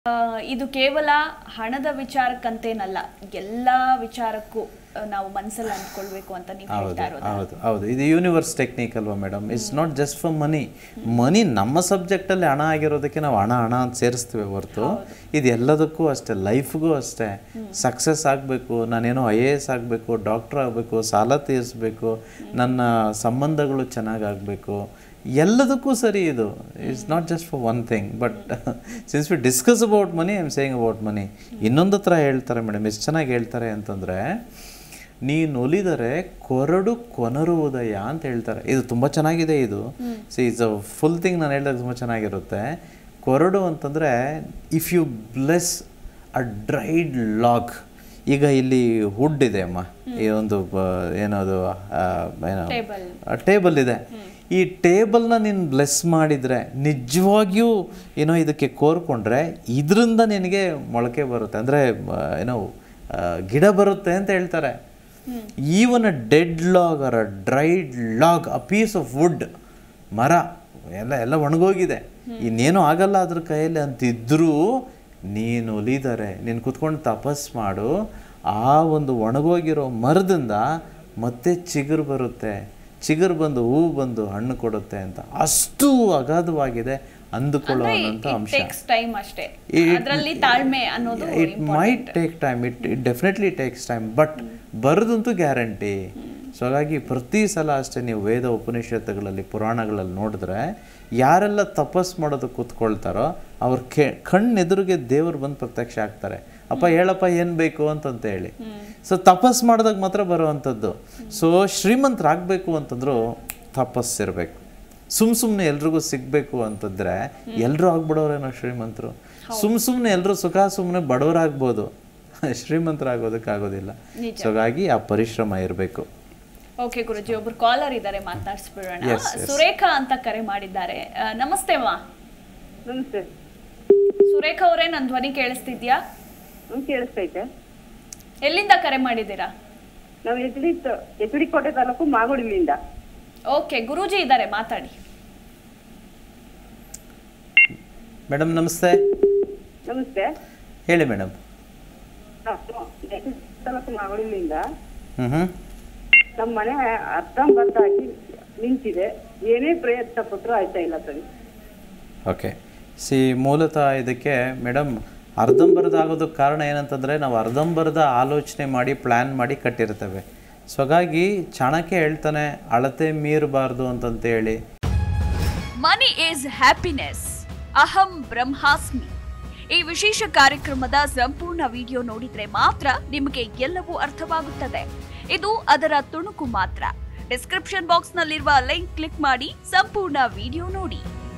ಆ, ಇದು ಕೇವಲ ಹಣದ ವಿಚಾರಕ್ಕಂತೇನಲ್ಲ ಎಲ್ಲ ವಿಚಾರಕ್ಕೂ ಆ, ನಾವು ಮನಸ್ಸಲ್ಲಿ ಅಂದ್ಕೊಳ್ಬೇಕು ಅಂತ ನೀವು ಹೌದು ಹೇಳ್ತಾ ಇರೋದು ಹೌದು ಹೌದು ಇದು ಯೂನಿವರ್ಸ್ ಟೆಕ್ನಿಕ್ ಅಲ್ವಾ madam it's not just for money money ನಮ್ಮ ಸಬ್ಜೆಕ್ಟಲ್ಲಿ ಹಣ ಆಗಿರೋದಕ್ಕೆ ನಾವು ಹಣ ಹಣ ಅಂತ ಸೇರಿಸ್ತೀವಿ ಹೊರತು ಇದು ಎಲ್ಲದಕ್ಕೂ ಅಷ್ಟೇ ಲೈಫ್ಗೂ ಅಷ್ಟೇ ಸಕ್ಸಸ್ ಆಗಬೇಕು ನಾನೇನೋ ಐ ಎ ಎಸ್ ಆಗಬೇಕು ಡಾಕ್ಟರ್ ಆಗಬೇಕು ಸಾಲ ತೀರಿಸ್ಬೇಕು ನನ್ನ ಸಂಬಂಧಗಳು ಚೆನ್ನಾಗಾಗಬೇಕು ಎಲ್ಲದಕ್ಕೂ ಸರಿ ಇದು it's not just for one thing but since we discuss about money I am saying about money ಇನ್ನೊಂದು ಥರ ಹೇಳ್ತಾರೆ ಮೇಡಮ್ ಎಷ್ಟು ಚೆನ್ನಾಗಿ ಹೇಳ್ತಾರೆ ಅಂತಂದರೆ ನೀನು ಒಲಿದರೆ ಕೊರಡು ಕೊನರುವುದಯ ಅಂತ ಹೇಳ್ತಾರೆ ಇದು ತುಂಬ ಚೆನ್ನಾಗಿದೆ ಇದು see it's a full thing ನಾನು ಹೇಳಿದಾಗ ತುಂಬ ಚೆನ್ನಾಗಿರುತ್ತೆ ಕೊರಡು ಅಂತಂದರೆ if you bless a dried log ಈಗ ಇಲ್ಲಿ ಹುಡ್ ಇದೆ ಅಮ್ಮ ಈ ಒಂದು ಬ- ಏನದು ಆ, ಏನೋ ಟೇಬಲ್ ಟೇಬಲ್ ಇದೆ ಈ ಟೇಬಲ್ನ ನೀನು ಬ್ಲೆಸ್ ಮಾಡಿದರೆ ನಿಜವಾಗಿಯೂ ಏನೋ ಇದಕ್ಕೆ ಕೋರ್ಕೊಂಡ್ರೆ ಇದರಿಂದ ನಿನಗೆ ಮೊಳಕೆ ಬರುತ್ತೆ ಅಂದರೆ ಏನೋ ಆ, ಗಿಡ ಬರುತ್ತೆ ಅಂತ ಹೇಳ್ತಾರೆ even a dead log or a dried log a piece of wood ಮರ ಎಲ್ಲ ಎಲ್ಲ ಒಣಗೋಗಿದೆ ಇನ್ನೇನು ಆಗಲ್ಲ ಅದ್ರ ಕೈಯಲ್ಲಿ ಅಂತಿದ್ರೂ ನೀನು ಒಲಿದರೆ ನೀನು ಕುತ್ಕೊಂಡು ತಪಸ್ ಮಾಡು ಆ ಒಂದು ಒಣಗೋಗಿರೋ ಮರದಿಂದ ಮತ್ತೆ ಚಿಗುರು ಬರುತ್ತೆ ಚಿಗುರು ಬಂದು ಹೂ ಬಂದು ಹಣ್ಣು ಕೊಡುತ್ತೆ ಅಂತ ಅಷ್ಟು ಅಗಾಧವಾಗಿದೆ ಅಂದುಕೊಳ್ಳುವಂಥ ಅಂಶ ಟೇಕ್ಸ್ ಟೈಮ್ ಅಷ್ಟೇ It- ಅದರಲ್ಲಿ ತಾಳ್ಮೆ ಅನ್ನೋದು it might take time it it definitely takes time but ಬರೋದಂತೂ ಗ್ಯಾರಂಟಿ ಸೊ ಹಾಗಾಗಿ ಪ್ರತಿ ಸಲ ಅಷ್ಟೇ ನೀವು ವೇದ ಉಪನಿಷತ್ತುಗಳಲ್ಲಿ ಪುರಾಣಗಳಲ್ಲಿ ನೋಡಿದ್ರೆ ಯಾರೆಲ್ಲ ತಪಸ್ ಮಾಡೋದಕ್ಕೆ ಕೂತ್ಕೊಳ್ತಾರೋ ಅವ್ರ ಕೆ ಕಣ್ಣೆದುರಿಗೆ ದೇವರು ಬಂದು ಪ್ರತ್ಯಕ್ಷ ಆಗ್ತಾರೆ ಅಪ್ಪ ಹೇಳಪ್ಪ ಏನು ಬೇಕು ಅಂತಂತ ಹೇಳಿ ಸೊ ತಪಸ್ ಮಾಡಿದಾಗ ಮಾತ್ರ ಬರುವಂಥದ್ದು ಸೊ ಶ್ರೀಮಂತರಾಗಬೇಕು ಅಂತಂದ್ರು ತಪಸ್ಸಿರಬೇಕು ಸುಮ್ ಸುಮ್ಮನೆ ಎಲ್ರಿಗೂ ಸಿಗಬೇಕು ಅಂತಂದ್ರೆ ಎಲ್ಲರೂ ಆಗ್ಬಿಡೋರೇನೋ ಶ್ರೀಮಂತರು ಸುಮ್ ಸುಮ್ಮನೆ ಎಲ್ಲರೂ ಸುಖ ಸುಮ್ಮನೆ ಬಡವರಾಗ್ಬೋದು ಶ್ರೀಮಂತರಾಗೋದಕ್ಕಾಗೋದಿಲ್ಲ ಸೊ ಹಾಗಾಗಿ ಆ ಪರಿಶ್ರಮ ಇರಬೇಕು ಓಕೆ ಗುರುಜಿ ಒಬ್ರು ಕಾಲರ್ ಇದ್ದಾರೆ ಮಾತನಾಡಿಸ್ಬಿಡೋಣ ಸುರೇಖಾ ಅಂತ ಕರೆ ಮಾಡಿದ್ದಾರೆ ಆ, ನಮಸ್ತೆ ಮಾ ನಮಸ್ತೆ ಸುರೇಖಾ ಅವರೇ ನನ್ನ ಧ್ವನಿ ಕೇಳಿಸ್ತಿದ್ಯಾ ನಮ್ಗೆ ಕೇಳಿಸ್ತೈತೆ ಎಲ್ಲಿಂದ ಕರೆ ಮಾಡಿದ್ದೀರಾ ನಾವು ಎಚ್ ಡಿ ಎಚ್ ಡಿ ಕೋಟೆ ತಾಲೂಕು ಮಾಗುಡಿಲಿಂದ ಓಕೆ ಗುರೂಜಿ ಇದ್ದಾರೆ ಮಾತಾಡಿ ಮೇಡಮ್ ನಮಸ್ತೆ ನಮಸ್ತೆ ಹೇಳಿ ಮೇಡಮ್ ನಾವು ಎಚ್ ಡಿ ತಾಲೂಕು ಮಾಗುಡಿಲಿಂದ ಹ್ಞೂ ಹ್ಞೂ ನಮ್ಮ ಮನೆ ಅರ್ಧಂಬರ್ಧಾಗಿ ನಿಂತಿದೆ ಏನೇ ಪ್ರಯತ್ನ ಪಟ್ಟರು ಆಯ್ತಾ ಇಲ್ಲ ಸರಿ ಓಕೆ ಸಿ ಮೂಲತಃ ಇದಕ್ಕೆ ಮೇಡಮ್ ಅರ್ಧಂಬರ್ಧ ಆಗೋದಕ್ಕೆ ಕಾರಣ ಏನಂತಂದರೆ ನಾವು ಅರ್ಧಂಬರ್ಧ ಆಲೋಚನೆ ಮಾಡಿ ಪ್ಲ್ಯಾನ್ ಮಾಡಿ ಕಟ್ಟಿರ್ತೇವೆ ಸೊ ಹಾಗಾಗಿ ಚಾಣಕ್ಯ ಹೇಳ್ತಾನೆ ಅಳತೆ ಮೀರಬಾರ್ದು ಅಂತಂತ ಹೇಳಿ ಮನಿ ಈಸ್ ಹ್ಯಾಪಿನೆಸ್ ಅಹಂ ಬ್ರಹ್ಮಾಸ್ಮಿ ಈ ವಿಶೇಷ ಕಾರ್ಯಕ್ರಮದ ಸಂಪೂರ್ಣ ವಿಡಿಯೋ ನೋಡಿದ್ರೆ ಮಾತ್ರ ನಿಮಗೆ ಎಲ್ಲವೂ ಅರ್ಥವಾಗುತ್ತದೆ ಇದು ಅದರ ತುಣುಕು ಮಾತ್ರ ಡಿಸ್ಕ್ರಿಪ್ಷನ್ ಬಾಕ್ಸ್ ನಲ್ಲಿರುವ ಲಿಂಕ್ ಕ್ಲಿಕ್ ಮಾಡಿ ಸಂಪೂರ್ಣ ವಿಡಿಯೋ ನೋಡಿ